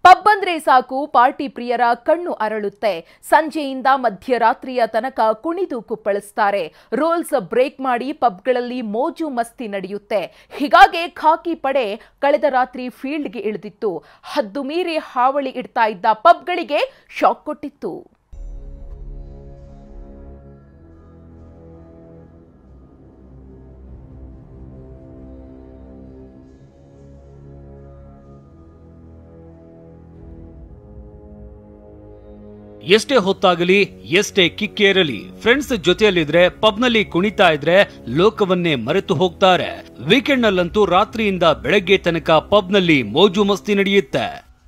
pub ಅಂದ್ರೆ ಸಾಕು party ಪ್ರಿಯರ ಕಣ್ಣು ಅರಳುತ್ತೆ ಸಂಜೆಯಿಂದ ಮಧ್ಯರಾತ್ರಿಯ ತನಕ ಕುಣಿದು ಕುಪ್ಪಳಿಸ್ತಾರೆ ರೂಲ್ಸ್ ಬ್ರೇಕ್ ಮಾಡಿ ಪಬ್ಗಳಲ್ಲಿ ಮೋಜು ಮಸ್ತಿ ನಡೆಯುತ್ತೆ ಹೀಗಾಗಿ ಖಾಕಿ ಪಡೆ ಕಳೆದ ರಾತ್ರಿ ಫೀಲ್ಡ್ಗೆ ಇಳಿದಿತ್ತು ಹದ್ದು ಮೀರಿ ಹಾವಳಿ ಇಡ್ತಾ ಇದ್ದ ಪಬ್ಗಳಿಗೆ ಶಾಕ್ ಕೊಟ್ಟಿತ್ತು ಎಷ್ಟೇ ಹೊತ್ತಾಗಲಿ ಎಷ್ಟೇ ಕಿಕ್ಕೇರಲಿ ಫ್ರೆಂಡ್ಸ್ ಜೊತೆಯಲ್ಲಿದ್ರೆ ಪಬ್ನಲ್ಲಿ ಕುಣಿತಾ ಇದ್ರೆ ಲೋಕವನ್ನೇ ಮರೆತು ಹೋಗ್ತಾರೆ ವೀಕೆಂಡ್ ನಲ್ಲಂತೂ ರಾತ್ರಿಯಿಂದ ಬೆಳಗ್ಗೆ ತನಕ ಪಬ್ನಲ್ಲಿ ಮೋಜು ಮಸ್ತಿ ನಡೆಯುತ್ತೆ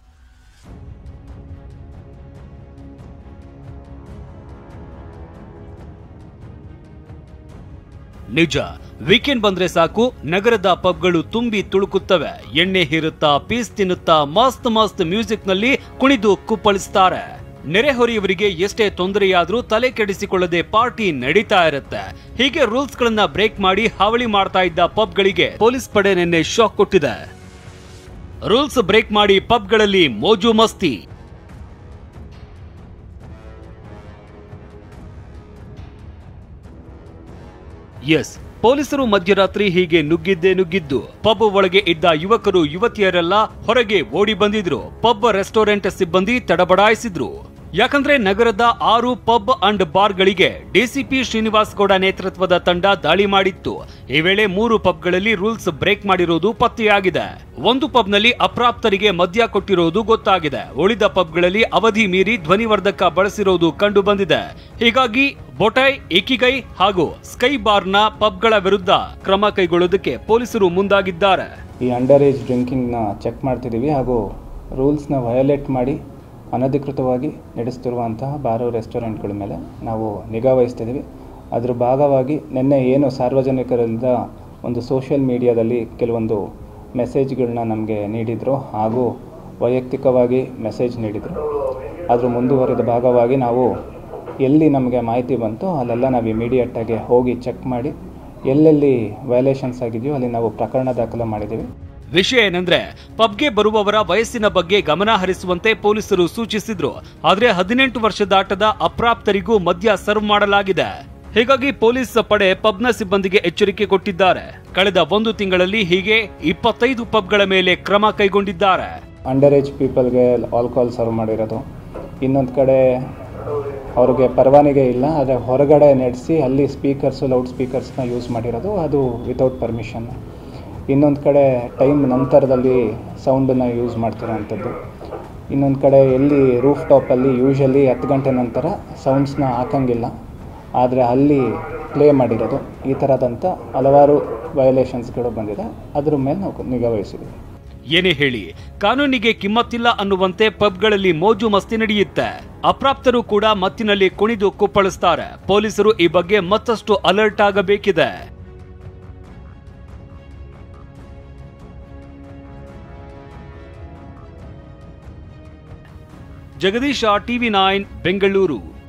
ನಿಜ ವೀಕೆಂಡ್ ಬಂದ್ರೆ ಸಾಕು ನಗರದ ಪಬ್ಗಳು ತುಂಬಿ ತುಳುಕುತ್ತವೆ ಎಣ್ಣೆ ಹೀರುತ್ತಾ ಪೀಸ್ ತಿನ್ನುತ್ತಾ ಮಸ್ತ್ ಮಸ್ತ್ ಮ್ಯೂಸಿಕ್ ನಲ್ಲಿ ಕುಣಿದು ಕುಪ್ಪಳಿಸ್ತಾರೆ ನೆರೆಹೊರೆಯವರಿಗೆ ಎಷ್ಟೇ ತೊಂದರೆಯಾದ್ರೂ ತಲೆ ಕೆಡಿಸಿಕೊಳ್ಳದೆ ಪಾರ್ಟಿ ನಡೀತಾ ಇರುತ್ತೆ ಹೀಗೆ ರೂಲ್ಸ್ ಗಳನ್ನ ಬ್ರೇಕ್ ಮಾಡಿ ಹಾವಳಿ ಮಾಡ್ತಾ ಇದ್ದ ಪಬ್ಗಳಿಗೆ ಪೊಲೀಸ್ ಪಡೆ ನಿನ್ನೆ ಶಾಕ್ ಕೊಟ್ಟಿದೆ ರೂಲ್ಸ್ ಬ್ರೇಕ್ ಮಾಡಿ ಪಬ್ಗಳಲ್ಲಿ ಮೋಜು ಮಸ್ತಿ ಎಸ್ ಪೊಲೀಸರು ಮಧ್ಯರಾತ್ರಿ ಹೀಗೆ ನುಗ್ಗಿದ್ದೇ ನುಗ್ಗಿದ್ದು ಪಬ್ ಒಳಗೆ ಇದ್ದ ಯುವಕರು ಯುವತಿಯರೆಲ್ಲ ಹೊರಗೆ ಓಡಿ ಬಂದಿದ್ರು ಪಬ್ ರೆಸ್ಟೋರೆಂಟ್ ಸಿಬ್ಬಂದಿ ತಡಬಡಾಯಿಸಿದ್ರು ಯಾಕಂದ್ರೆ ನಗರದ ಆರು ಪಬ್ ಅಂಡ್ ಬಾರ್ಗಳಿಗೆ ಡಿಸಿಪಿ ಶ್ರೀನಿವಾಸ್ ಗೌಡ ನೇತೃತ್ವದ ತಂಡ ದಾಳಿ ಮಾಡಿತ್ತು ಈ ವೇಳೆ ಮೂರು ಪಬ್ಗಳಲ್ಲಿ ರೂಲ್ಸ್ ಬ್ರೇಕ್ ಮಾಡಿರುವುದು ಪತ್ತೆಯಾಗಿದೆ ಒಂದು ಪಬ್ನಲ್ಲಿ ಅಪ್ರಾಪ್ತರಿಗೆ ಮದ್ಯ ಕೊಟ್ಟಿರುವುದು ಗೊತ್ತಾಗಿದೆ ಉಳಿದ ಪಬ್ಗಳಲ್ಲಿ ಅವಧಿ ಮೀರಿ ಧ್ವನಿವರ್ಧಕ ಬಳಸಿರುವುದು ಕಂಡು ಬಂದಿದೆ ಹೀಗಾಗಿ ಬೊಟೈ ಇಕಿಗೈ ಹಾಗೂ ಸ್ಕೈ ಬಾರ್ನ ಪಬ್ಗಳ ವಿರುದ್ಧ ಕ್ರಮ ಕೈಗೊಳ್ಳೋದಕ್ಕೆ ಪೊಲೀಸರು ಮುಂದಾಗಿದ್ದಾರೆ ಈ ಅಂಡರ್ ಏಜ್ ಡ್ರಿಂಕಿಂಗ್ನ ಚೆಕ್ ಮಾಡ್ತಿದ್ದೀವಿ ಹಾಗೂ ರೂಲ್ಸ್ನ ವಯೋಲೇಟ್ ಮಾಡಿ ಅನಧಿಕೃತವಾಗಿ ನಡೆಸ್ತಿರುವಂತಹ ಬಾರು ರೆಸ್ಟೋರೆಂಟ್ಗಳ ಮೇಲೆ ನಾವು ನಿಗಾ ವಹಿಸ್ತಿದ್ದೀವಿ ಅದ್ರ ಭಾಗವಾಗಿ ನಿನ್ನೆ ಏನು ಸಾರ್ವಜನಿಕರಿಂದ ಒಂದು ಸೋಷಿಯಲ್ ಮೀಡಿಯಾದಲ್ಲಿ ಕೆಲವೊಂದು ಮೆಸೇಜ್ಗಳನ್ನ ನಮಗೆ ನೀಡಿದರು ಹಾಗೂ ವೈಯಕ್ತಿಕವಾಗಿ ಮೆಸೇಜ್ ನೀಡಿದರು ಅದ್ರ ಮುಂದುವರಿದ ಭಾಗವಾಗಿ ನಾವು ಎಲ್ಲಿ ನಮಗೆ ಮಾಹಿತಿ ಬಂತು ಅಲ್ಲೆಲ್ಲ ನಾವು ಇಮಿಡಿಯೇಟಾಗಿ ಹೋಗಿ ಚೆಕ್ ಮಾಡಿ ಎಲ್ಲೆಲ್ಲಿ ವಯಲೇಷನ್ಸ್ ಆಗಿದೆಯೋ ಅಲ್ಲಿ ನಾವು ಪ್ರಕರಣ ದಾಖಲು ಮಾಡಿದ್ದೀವಿ ವಿಷಯ ಏನಂದ್ರೆ ಪಬ್ಗೆ ಬರುವವರ ವಯಸ್ಸಿನ ಬಗ್ಗೆ ಗಮನ ಹರಿಸುವಂತೆ ಪೊಲೀಸರು ಸೂಚಿಸಿದ್ರು ಆದ್ರೆ ಹದಿನೆಂಟು ವರ್ಷ ದಾಟದ ಅಪ್ರಾಪ್ತರಿಗೂ ಮದ್ಯ ಸರ್ವ್ ಮಾಡಲಾಗಿದೆ ಹೀಗಾಗಿ ಪೊಲೀಸ್ ಪಡೆ ಪಬ್ನ ಸಿಬ್ಬಂದಿಗೆ ಎಚ್ಚರಿಕೆ ಕೊಟ್ಟಿದ್ದಾರೆ ಕಳೆದ ಒಂದು ತಿಂಗಳಲ್ಲಿ ಹೀಗೆ ಇಪ್ಪತ್ತೈದು ಪಬ್ಗಳ ಮೇಲೆ ಕ್ರಮ ಕೈಗೊಂಡಿದ್ದಾರೆ ಅಂಡರ್ ಏಜ್ ಪೀಪಲ್ಗೆ ಆಲ್ಕೋಹಾಲ್ ಸರ್ವ್ ಮಾಡಿರೋದು ಇನ್ನೊಂದು ಕಡೆ ಅವ್ರಿಗೆ ಪರವಾನಗಿ ಇಲ್ಲ ಆದರೆ ಹೊರಗಡೆ ನಡೆಸಿ ಅಲ್ಲಿ ಸ್ಪೀಕರ್ಸು ಲೌಡ್ ಸ್ಪೀಕರ್ಸ್ನ ಯೂಸ್ ಮಾಡಿರೋದು ಅದು ವಿತೌಟ್ ಪರ್ಮಿಷನ್ ಇನ್ನೊಂದು ಕಡೆ ಟೈಮ್ ನಂತರದಲ್ಲಿ ಸೌಂಡನ್ನು ಯೂಸ್ ಮಾಡ್ತಿರೋವಂಥದ್ದು ಇನ್ನೊಂದು ಕಡೆ ಎಲ್ಲಿ ರೂಫ್ ಟಾಪಲ್ಲಿ ಯೂಶಲಿ ಹತ್ತು ಗಂಟೆ ನಂತರ ಸೌಂಡ್ಸ್ನ ಹಾಕಂಗಿಲ್ಲ ಆದರೆ ಅಲ್ಲಿ ಪ್ಲೇ ಮಾಡಿರೋದು ಈ ಥರದಂಥ ಹಲವಾರು ವಯಲೇಷನ್ಸ್ಗಳು ಬಂದಿದೆ ಅದ್ರ ಮೇಲೆ ನಾವು ನಿಗಾ ವಹಿಸಿದ್ದೀವಿ ಏನೇ ಹೇಳಿ ಕಾನೂನಿಗೆ ಕಿಮ್ಮತ್ತಿಲ್ಲ ಅನ್ನುವಂತೆ ಪಬ್ಗಳಲ್ಲಿ ಮೋಜು ಮಸ್ತಿ ನಡೆಯುತ್ತೆ ಅಪ್ರಾಪ್ತರು ಕೂಡ ಮತ್ತಿನಲ್ಲಿ ಕುಣಿದು ಕುಪ್ಪಳಿಸ್ತಾರೆ ಪೊಲೀಸರು ಈ ಬಗ್ಗೆ ಮತ್ತಷ್ಟು ಅಲರ್ಟ್ ಆಗಬೇಕಿದೆ ಜಗದೀಶ ಟಿವಿ ನೈನ್ ಬೆಂಗಳೂರು